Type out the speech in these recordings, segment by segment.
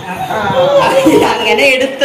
അങ്ങനെ എടുത്ത്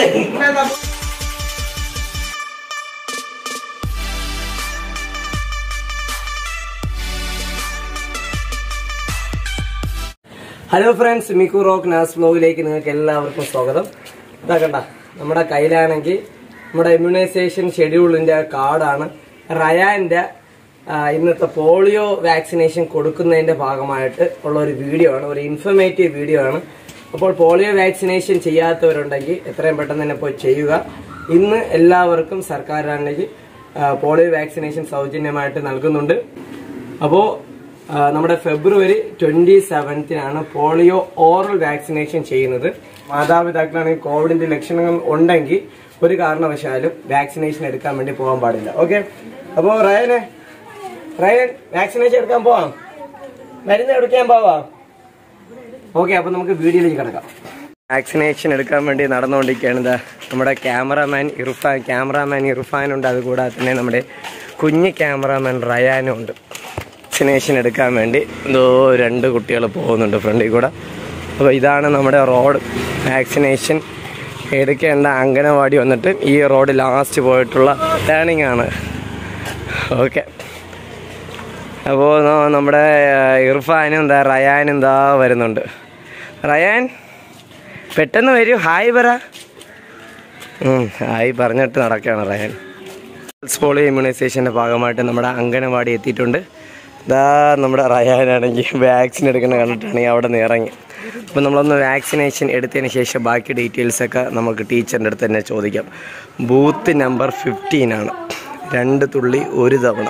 hello friends മിക്കു റോക്ക് നാസ് വ്ലോഗിലേക്ക് നിങ്ങൾക്ക് എല്ലാവർക്കും സ്വാഗതം ഇതാ കണ്ട നമ്മുടെ കയ്യിലാണെങ്കിൽ നമ്മുടെ ഇമ്മ്യൂണൈസേഷൻ ഷെഡ്യൂളിന്റെ കാർഡാണ് റയാന്റെ ആ, ഇന്നത്തെ പോളിയോ വാക്സിനേഷൻ കൊടുക്കുന്നതിന്റെ ഭാഗമായിട്ട് ഉള്ള ഒരു വീഡിയോ ആണ് ഒരു ഇൻഫർമേറ്റീവ് വീഡിയോ ആണ് അപ്പോൾ പോളിയോ വാക്സിനേഷൻ ചെയ്യാത്തവരുണ്ടെങ്കിൽ എത്രയും പെട്ടെന്ന് തന്നെ പോയി ചെയ്യുക ഇന്ന് എല്ലാവർക്കും സർക്കാരാണെങ്കിൽ ആ, പോളിയോ വാക്സിനേഷൻ സൗജന്യമായിട്ട് നൽകുന്നുണ്ട് അപ്പോൾ ആ, നമ്മുടെ ഫെബ്രുവരി ട്വന്റി സെവൻത്തിനാണ് പോളിയോ ഓറൽ വാക്സിനേഷൻ ചെയ്യുന്നത് മാതാപിതാക്കളാണെങ്കിൽ കോവിഡിന്റെ ലക്ഷണങ്ങൾ ഉണ്ടെങ്കിൽ ഒരു കാരണവശാലും വാക്സിനേഷൻ എടുക്കാൻ വേണ്ടി പോകാൻ പാടില്ല ഓക്കെ അപ്പോൾ റയനെ റയൻ വാക്സിനേഷൻ എടുക്കാൻ പോവാം മരുന്ന് എടുക്കാൻ പോവാം ഓക്കെ അപ്പൊ നമുക്ക് വീഡിയോയിലേക്ക് കിടക്കാം വാക്സിനേഷൻ എടുക്കാൻ വേണ്ടി നടന്നുകൊണ്ടിരിക്കുകയാണ് ഇതാ നമ്മുടെ ക്യാമറാമാൻ ഇർഫാൻ ക്യാമറാമാൻ ഇർഫാനുണ്ട് അതുകൂടാതെ തന്നെ നമ്മുടെ കുഞ്ഞ് ക്യാമറാമാൻ റയാനും ഉണ്ട് വാക്സിനേഷൻ എടുക്കാൻ വേണ്ടി എന്തോ രണ്ട് കുട്ടികൾ പോകുന്നുണ്ട് ഫ്രണ്ടിൽ കൂടെ അപ്പോൾ ഇതാണ് നമ്മുടെ റോഡ് വാക്സിനേഷൻ എടുക്കേണ്ട അംഗനവാടി വന്നിട്ട് ഈ റോഡ് ലാസ്റ്റ് പോയിട്ടുള്ള ടേണിംഗ് ആണ് ഓക്കെ അപ്പോൾ നമ്മുടെ ആ, ഇർഫാനും എന്താ റയാനും എന്താ വരുന്നുണ്ട് റയാൻ പെട്ടെന്ന് വരൂ ഹായ് പറ ഉം, ഹായ് പറഞ്ഞിട്ട് നടക്കുകയാണ് റയാൻ പൾസ് പോളിയോ ഇമ്മ്യൂണൈസേഷൻ്റെ ഭാഗമായിട്ട് നമ്മുടെ അംഗനവാടി എത്തിയിട്ടുണ്ട് ഇതാ നമ്മുടെ റയാനാണെങ്കിൽ വാക്സിൻ എടുക്കുന്ന കണ്ടിട്ടാണെങ്കിൽ അവിടെ നിന്ന് ഇറങ്ങി അപ്പോൾ നമ്മളൊന്ന് വാക്സിനേഷൻ എടുത്തതിന് ശേഷം ബാക്കി ഡീറ്റെയിൽസൊക്കെ നമുക്ക് ടീച്ചറിൻ്റെ അടുത്ത് തന്നെ ചോദിക്കാം ബൂത്ത് നമ്പർ ഫിഫ്റ്റീൻ ആണ് രണ്ട് തുള്ളി ഒരു തവണ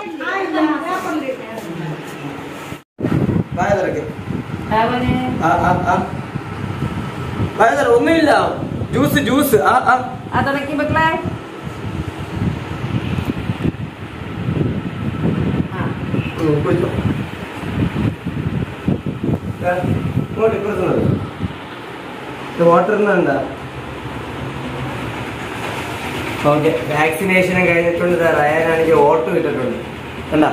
ഒന്നുമില്ല ജ്യൂസ് ജ്യൂസ് ആ ആ അതൊക്കെ മക്കളെ ഉം, കുടിച്ചോ. ദാ, ഇങ്ങോട്ട് ഇപ്പുറത്ത് നിന്ന്. ഇത് വാട്ടറിന് എന്താ ഓക്കെ വാക്സിനേഷനും കഴിഞ്ഞിട്ടുണ്ട് ദാ റയാനാണെങ്കിൽ ഓട്ടോ ഇട്ടിട്ടുണ്ട് കണ്ട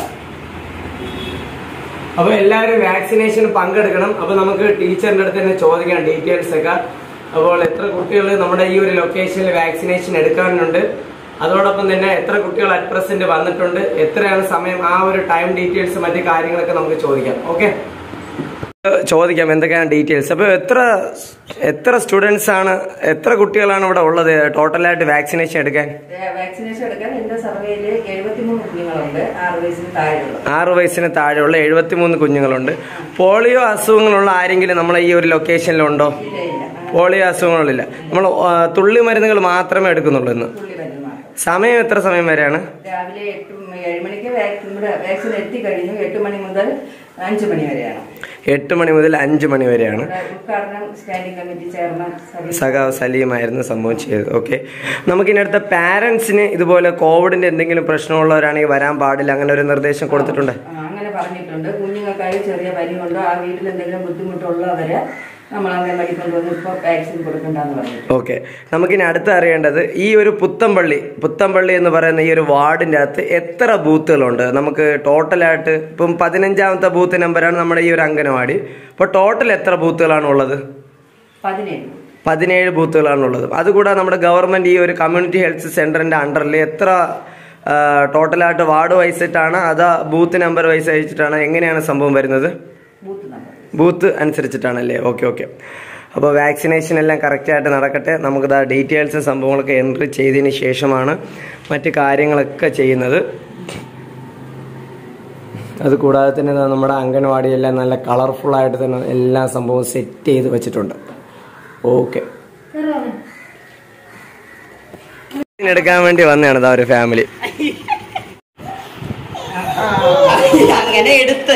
അപ്പൊ എല്ലാവരും വാക്സിനേഷൻ പങ്കെടുക്കണം അപ്പൊ നമുക്ക് ടീച്ചറിന്റെ അടുത്ത് തന്നെ ചോദിക്കാം ഡീറ്റെയിൽസ് ഒക്കെ അപ്പോൾ എത്ര കുട്ടികൾ നമ്മുടെ ഈ ഒരു ലൊക്കേഷനിൽ വാക്സിനേഷൻ എടുക്കാനുണ്ട് അതോടൊപ്പം തന്നെ എത്ര കുട്ടികൾ അറ്റ് പ്രസന്റ് വന്നിട്ടുണ്ട് എത്രയാണ് സമയം ആ ഒരു ടൈം ഡീറ്റെയിൽസ് മറ്റു കാര്യങ്ങളൊക്കെ നമുക്ക് ചോദിക്കാം ഓക്കെ ചോദിക്കാം എന്തൊക്കെയാണ് ഡീറ്റെയിൽസ് അപ്പൊ എത്ര എത്ര സ്റ്റുഡൻസ് ആണ് എത്ര കുട്ടികളാണ് ഇവിടെ ഉള്ളത് ടോട്ടലായിട്ട് വാക്സിനേഷൻ എടുക്കാൻ വാക്സിനേഷൻ എടുക്കാൻ എന്റെ സർവേയില് എഴുപത്തിമൂന്ന് കുഞ്ഞുങ്ങളുണ്ട് ആറ് വയസ്സിന് താഴെയുള്ള ആറ് വയസ്സിന് താഴെയുള്ള എഴുപത്തിമൂന്ന് കുഞ്ഞുങ്ങളുണ്ട് പോളിയോ അസുഖങ്ങളുള്ള ആരെങ്കിലും നമ്മളെ ഈ ഒരു ലൊക്കേഷനിലുണ്ടോ ഇല്ല ഇല്ല പോളിയോ അസുഖങ്ങളില്ല നമ്മൾ ആ, തുള്ളി മരുന്നുകൾ മാത്രമേ എടുക്കുന്നുള്ളൂ ഇന്ന് തുള്ളി മരുന്ന് മാത്രം സമയം എത്ര സമയം വരെയാണ് രാവിലെ എട്ട് മ- ഏഴ് മണിക്ക് വാക്സിൻ ഇവിടെ വാക്സിൻ എത്തിക്കഴിഞ്ഞു എട്ട് മണി മുതൽ അഞ്ച് മണി വരെയാണ് എട്ട് മണി മുതൽ അഞ്ച് മണി വരെയാണ് ഇവിടെ ഉദ്ഘാടനം സ്റ്റാൻഡിംഗ് കമ്മിറ്റി ചെയർമാൻ സതീഷ് സഖാവ് സലീമായിരുന്നു സംഭവം ചെയ്തത് ഓക്കെ നമുക്കിനി അടുത്ത പാരന്റ്സിന് ഇതുപോലെ കോവിഡിന്റെ എന്തെങ്കിലും പ്രശ്നമുള്ളവരാണെങ്കിൽ വരാൻ പാടില്ല അങ്ങനെ ഒരു നിർദ്ദേശം കൊടുത്തിട്ടുണ്ട് ആ, അങ്ങനെ പറഞ്ഞിട്ടുണ്ട് കുഞ്ഞുങ്ങൾക്കായി ചെറിയ പനി കൊണ്ടോ ആ വീട്ടിൽ എന്തെങ്കിലും ബുദ്ധിമുട്ടുള്ളവരെ നമ്മൾ അംഗൻവാടി കൊണ്ടുവന്ന് ഇപ്പോൾ വാക്സിൻ കൊടുക്കണ്ടെന്ന് പറഞ്ഞു ഓക്കെ നമുക്കിനി അടുത്ത് അറിയേണ്ടത് ഈ ഒരു പുത്തമ്പള്ളി പുത്തമ്പള്ളി എന്ന് പറയുന്ന ഈ ഒരു വാർഡിന്റെ അകത്ത് എത്ര ബൂത്തുകളുണ്ട് നമുക്ക് ടോട്ടലായിട്ട് ഇപ്പം പതിനഞ്ചാമത്തെ ബൂത്ത് നമ്പറാണ് നമ്മുടെ ഈ ഒരു അംഗനവാടി അപ്പോൾ ടോട്ടൽ എത്ര ബൂത്തുകളാണ് ഉള്ളത് പതിനേഴ് പതിനേഴ് ബൂത്തുകളാണുള്ളത് അതുകൂടാതെ നമ്മുടെ ഗവൺമെന്റ് ഈ ഒരു കമ്മ്യൂണിറ്റി ഹെൽത്ത് സെന്ററിന്റെ അണ്ടറിൽ എത്ര ആ, ടോട്ടലായിട്ട് വാർഡ് വൈസിട്ടാണ് അതാ ബൂത്ത് നമ്പർ വൈസ് അയച്ചിട്ടാണ് എങ്ങനെയാണ് സംഭവം വരുന്നത് ബൂത്ത് നമ്പർ ബൂത്ത് അനുസരിച്ചിട്ടാണല്ലേ ഓക്കെ ഓക്കെ അപ്പോൾ വാക്സിനേഷൻ എല്ലാം കറക്റ്റായിട്ട് നടക്കട്ടെ നമുക്കിത് ഡീറ്റെയിൽസും സംഭവങ്ങളൊക്കെ എൻട്രി ചെയ്തതിന് ശേഷമാണ് മറ്റ് കാര്യങ്ങളൊക്കെ ചെയ്യുന്നത് അത് കൂടാതെ തന്നെ ദാ നമ്മുടെ അംഗൻവാടിയെല്ലാം നല്ല കളർഫുൾ ആയിട്ട് തന്നെ എല്ലാ സംഭവവും സെറ്റ് ചെയ്ത് വെച്ചിട്ടുണ്ട് ഓക്കെ എടുക്കാൻ വേണ്ടി വന്നതാണ് ഇതാ ഒരു ഫാമിലി അങ്ങനെ എടുത്ത്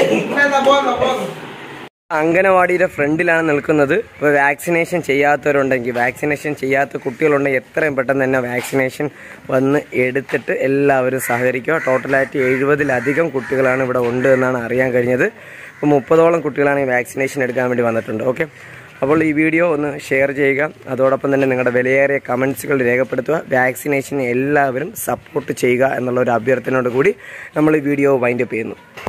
അംഗനവാടിയുടെ ഫ്രണ്ടിലാണ് നിൽക്കുന്നത് ഇപ്പോൾ വാക്സിനേഷൻ ചെയ്യാത്തവരുണ്ടെങ്കിൽ വാക്സിനേഷൻ ചെയ്യാത്ത കുട്ടികളുണ്ടെങ്കിൽ എത്രയും പെട്ടെന്ന് തന്നെ വാക്സിനേഷൻ വന്ന് എടുത്തിട്ട് എല്ലാവരും സഹകരിക്കുക ടോട്ടലായിട്ട് എഴുപതിലധികം കുട്ടികളാണ് ഇവിടെ ഉണ്ട് എന്നാണ് അറിയാൻ കഴിഞ്ഞത് ഇപ്പോൾ മുപ്പതോളം കുട്ടികളാണ് ഈ വാക്സിനേഷൻ എടുക്കാൻ വേണ്ടി വന്നിട്ടുണ്ട് ഓക്കെ അപ്പോൾ ഈ വീഡിയോ ഒന്ന് ഷെയർ ചെയ്യുക അതോടൊപ്പം തന്നെ നിങ്ങളുടെ വിലയേറിയ കമൻസുകൾ രേഖപ്പെടുത്തുക വാക്സിനേഷന് എല്ലാവരും സപ്പോർട്ട് ചെയ്യുക എന്നുള്ള ഒരു അഭ്യർത്ഥനയോട് കൂടി നമ്മൾ ഈ വീഡിയോ വൈൻഡപ്പ് ചെയ്യുന്നു